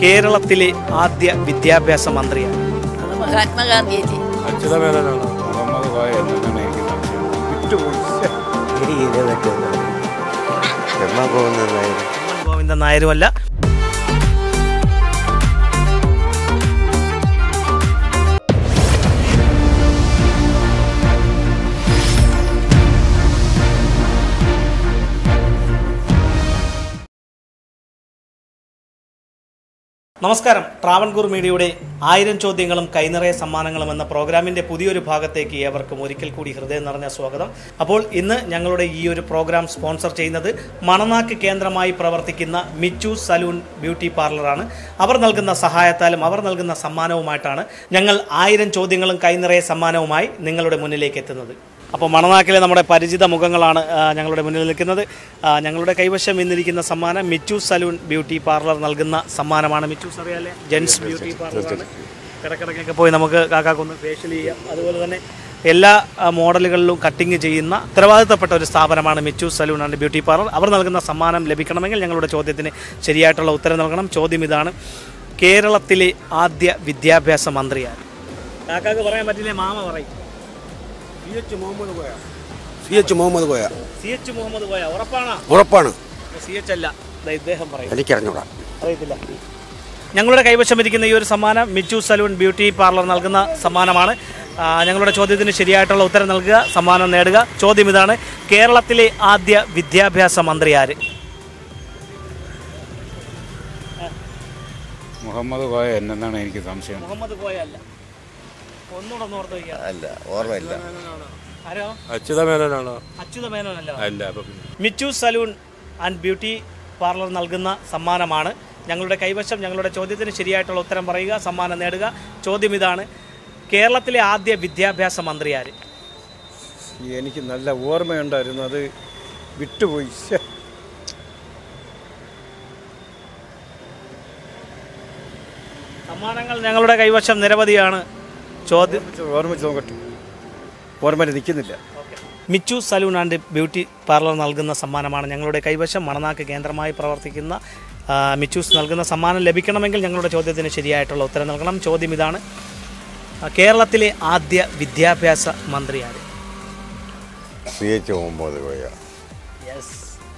കേരളത്തിലെ ആദ്യ വിദ്യാഭ്യാസ മന്ത്രിയാണ് അത് മഹാത്മാഗാന്ധിയല്ലേ അച്യുതമേനോനാണ് മുഹമ്മദ് കോയ എന്നാണ് എനിക്ക് സംശയം വിട്ടുപോയി എനിക്ക് ഇത് പറ്റുന്നു എമ്മ പോകുന്നതായിരുന്നു എം എൻ ഗോവിന്ദൻ നായരുമല്ല നമസ്കാരം ട്രാവൻകൂർ മീഡിയയുടെ ആയിരം ചോദ്യങ്ങളും കൈനിറയ സമ്മാനങ്ങളും എന്ന പ്രോഗ്രാമിന്റെ പുതിയൊരു ഭാഗത്തേക്ക് ഏവർക്കും ഒരിക്കൽ കൂടി ഹൃദയം നിറഞ്ഞ സ്വാഗതം അപ്പോൾ ഇന്ന് ഞങ്ങളുടെ ഈ ഒരു പ്രോഗ്രാം സ്പോൺസർ ചെയ്യുന്നത് മണനാക്ക് കേന്ദ്രമായി പ്രവർത്തിക്കുന്ന മിച്ചു സലൂൺ ബ്യൂട്ടി പാർലറാണ് അവർ നൽകുന്ന സഹായത്താലും അവർ നൽകുന്ന സമ്മാനവുമായിട്ടാണ് ഞങ്ങൾ ആയിരം ചോദ്യങ്ങളും കൈനിറയ സമ്മാനവുമായി നിങ്ങളുടെ മുന്നിലേക്ക് എത്തുന്നത് അപ്പോൾ മണനാക്കിലെ നമ്മുടെ പരിചിത മുഖങ്ങളാണ് ആ, ഞങ്ങളുടെ മുന്നിൽ നിൽക്കുന്നത് ആ, ഞങ്ങളുടെ കൈവശം ഇന്നിരിക്കുന്ന സമ്മാനം മിച്ചു സലൂൺ ബ്യൂട്ടി പാർലർ നൽകുന്ന സമ്മാനമാണ് മിച്ചൂസ് അറിയാലേ ജെൻസ് ബ്യൂട്ടി പാർലറാണ് ഇടക്കിടക്കൊക്കെ പോയി നമുക്ക് കാക്കാക്കൊന്ന് ഫേഷ്യൽ ചെയ്യാം അതുപോലെ തന്നെ എല്ലാ ആ, മോഡലുകളിലും കട്ടിങ് ചെയ്യുന്ന ഉത്തരവാദിത്തപ്പെട്ട ഒരു സ്ഥാപനമാണ് Michu salon and beauty parlour അവർ നൽകുന്ന സമ്മാനം ലഭിക്കണമെങ്കിൽ ഞങ്ങളുടെ ചോദ്യത്തിന് ശരിയായിട്ടുള്ള ഉത്തരം നൽകണം ചോദ്യം ഇതാണ് കേരളത്തിലെ ആദ്യ വിദ്യാഭ്യാസ മന്ത്രിയാണ് കാക്കാക്ക് പറയാൻ പറ്റില്ലേ മാമ പറയും C H Muhammad Koya C H Muhammad Koya C H Muhammad Koya ഉറപ്പാണോ ഉറപ്പാണ് സി എച്ച് അല്ല ദാ ഇദ്ദേഹം പറയും എനിക്കറിഞ്ഞൂടാ അറിയത്തില്ല ഞങ്ങളുടെ കൈവശം ഇരിക്കുന്ന ഈ ഒരു സമ്മാനം മിച്ചു സലൂൺ ബ്യൂട്ടി പാർലർ നൽകുന്ന സമ്മാനമാണ് ആ, ഞങ്ങളുടെ ചോദ്യത്തിന് ശരിയായിട്ടുള്ള ഉത്തരം നൽകുക സമ്മാനം നേടുക ചോദ്യം ഇതാണ് കേരളത്തിലെ ആദ്യ വിദ്യാഭ്യാസ മന്ത്രി ആര് മുഹമ്മദ് കോയ എന്നാണ് എനിക്ക് സംശയം മുഹമ്മദ് കോയ അല്ല ഒന്നുകൂടെ ഒന്ന് ഓർത്ത് വയ്ക്കുക അല്ല ഓർമ്മയില്ല ആരോ അച്യുതമേനോനാണോ അച്യുത മേനോനല്ല അല്ല അപ്പം Michu salon and beauty parlour നൽകുന്ന സമ്മാനമാണ് ഞങ്ങളുടെ കൈവശം ഞങ്ങളുടെ ചോദ്യത്തിന് ശരിയായിട്ടുള്ള ഉത്തരം പറയുക സമ്മാനം നേടുക ചോദ്യം ഇതാണ് കേരളത്തിലെ ആദ്യ വിദ്യാഭ്യാസ മന്ത്രി ആര് എനിക്ക് നല്ല ഓർമ്മയുണ്ടായിരുന്നു അത് വിട്ടുപോയി ശ്ശെ. സമ്മാനങ്ങൾ ഞങ്ങളുടെ കൈവശം നിരവധിയാണ് ചോദ്യം ഓർമ്മിച്ച് നോക്കട്ടെ ഓർമ്മയിൽ നിൽക്കുന്നില്ല Michu salon and beauty parlour നൽകുന്ന സമ്മാനമാണ് ഞങ്ങളുടെ കൈവശം മണനാക്ക് കേന്ദ്രമായി പ്രവർത്തിക്കുന്ന ആ, മിച്ചൂസ് നൽകുന്ന സമ്മാനം ലഭിക്കണമെങ്കിൽ ഞങ്ങളുടെ ചോദ്യത്തിന് ശരിയായിട്ടുള്ള ഉത്തരം നൽകണം ചോദ്യം ഇതാണ് ആ, കേരളത്തിലെ ആദ്യ വിദ്യാഭ്യാസ മന്ത്രി ആര് C H Muhammad Koya yes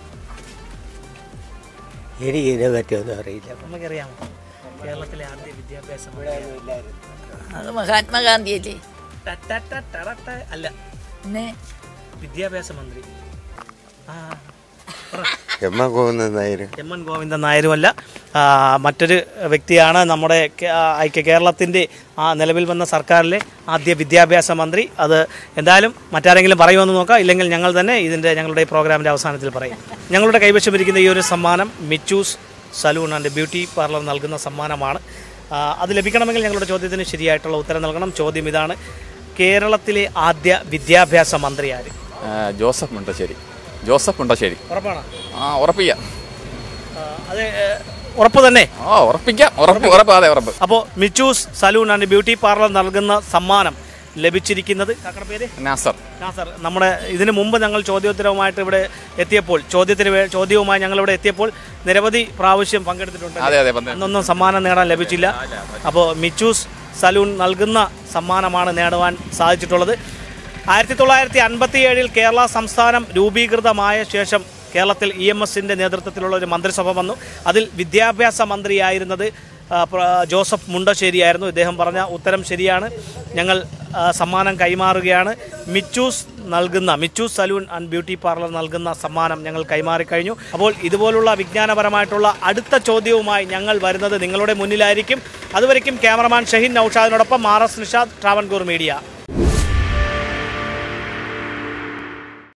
എനിക്ക് ഇതിനെ പറ്റിയൊന്നും അറിയില്ല നമുക്കറിയാമോ കേരളത്തിലെ ആദ്യ വിദ്യാഭ്യാസ മന്ത്രി അത് മഹാത്മാഗാന്ധിയല്ലേ ട- ട- ട- ട- ട- അല്ല പിന്നെ വിദ്യാഭ്യാസ മന്ത്രി ആ പറ. എമ്മ പോകുന്നതായിരുന്നു എം എൻ ഗോവിന്ദൻ നായരുമല്ല ആ, മറ്റൊരു വ്യക്തിയാണ് നമ്മുടെ കേ- ആ, ഐക്യ കേരളത്തിൻ്റെ ആ നിലവിൽ വന്ന സർക്കാരിലെ ആദ്യ വിദ്യാഭ്യാസ മന്ത്രി അത് എന്തായാലും മറ്റാരെങ്കിലും പറയുമെന്ന് നോക്കാം ഇല്ലെങ്കിൽ ഞങ്ങൾ തന്നെ ഇതിൻ്റെ ഞങ്ങളുടെ പ്രോഗ്രാമിൻ്റെ അവസാനത്തിൽ പറയും ഞങ്ങളുടെ കൈവശം ഇരിക്കുന്ന ഈ ഒരു സമ്മാനം Michu's salon and beauty parlour നൽകുന്ന സമ്മാനമാണ് ആ, അത് ലഭിക്കണമെങ്കിൽ ഞങ്ങളുടെ ചോദ്യത്തിന് ശരിയായിട്ടുള്ള ഉത്തരം നൽകണം ചോദ്യം ഇതാണ് കേരളത്തിലെ ആദ്യ വിദ്യാഭ്യാസ മന്ത്രി ആര് ആ, ജോസഫ് മുണ്ടശ്ശേരി ജോസഫ് മുണ്ടശ്ശേരി ഉറപ്പാണോ ആ ഉറപ്പിക്കാം ആ, അത് ഏ, ഉറപ്പ് തന്നെ ആ ഉറപ്പിക്കാം ഉറപ്പ് ഉറപ്പ് അതെ ഉറപ്പ് അപ്പോൾ Michu's salon and beauty parlour നൽകുന്ന സമ്മാനം ലഭിച്ചിരിക്കുന്നത് കാക്കയുടെ പേര് നാസർ നാസർ നമ്മുടെ ഇതിനു മുമ്പ് ഞങ്ങൾ ചോദ്യോത്തരവുമായിട്ട് ഇവിടെ എത്തിയപ്പോൾ ചോദ്യത്തിന് വേ- ചോദ്യവുമായി ഞങ്ങൾ ഇവിടെ എത്തിയപ്പോൾ നിരവധി പ്രാവശ്യം പങ്കെടുത്തിട്ടുണ്ട് അതെ അതെ പന്ത് അന്നൊന്നും സമ്മാനം നേടാൻ ലഭിച്ചില്ല അപ്പോൾ മിച്ചൂസ് സലൂൺ നൽകുന്ന സമ്മാനമാണ് നേടുവാൻ സാധിച്ചിട്ടുള്ളത് ആയിരത്തി തൊള്ളായിരത്തി അൻപത്തി ഏഴിൽ കേരള സംസ്ഥാനം രൂപീകൃതമായ ശേഷം കേരളത്തിൽ ഇ എം എസിൻ്റെ നേതൃത്വത്തിലുള്ള ഒരു മന്ത്രിസഭ വന്നു അതിൽ വിദ്യാഭ്യാസ മന്ത്രിയായിരുന്നത് ആ, പ്ര- ജോസഫ് മുണ്ടശ്ശേരിയായിരുന്നു ഇദ്ദേഹം പറഞ്ഞ ഉത്തരം ശരിയാണ് ഞങ്ങൾ ആ, സമ്മാനം കൈമാറുകയാണ് മിച്ചൂസ് നൽകുന്ന Michu's salon and beauty parlour നൽകുന്ന സമ്മാനം ഞങ്ങൾ കൈമാറിക്കഴിഞ്ഞു അപ്പോൾ ഇതുപോലുള്ള വിജ്ഞാനപരമായിട്ടുള്ള അടുത്ത ചോദ്യവുമായി ഞങ്ങൾ വരുന്നത് നിങ്ങളുടെ മുന്നിലായിരിക്കും അതുവരയ്ക്കും ക്യാമറമാൻ ഷഹീൻ നൌഷാദിനോടൊപ്പം R S Nishad Travancore media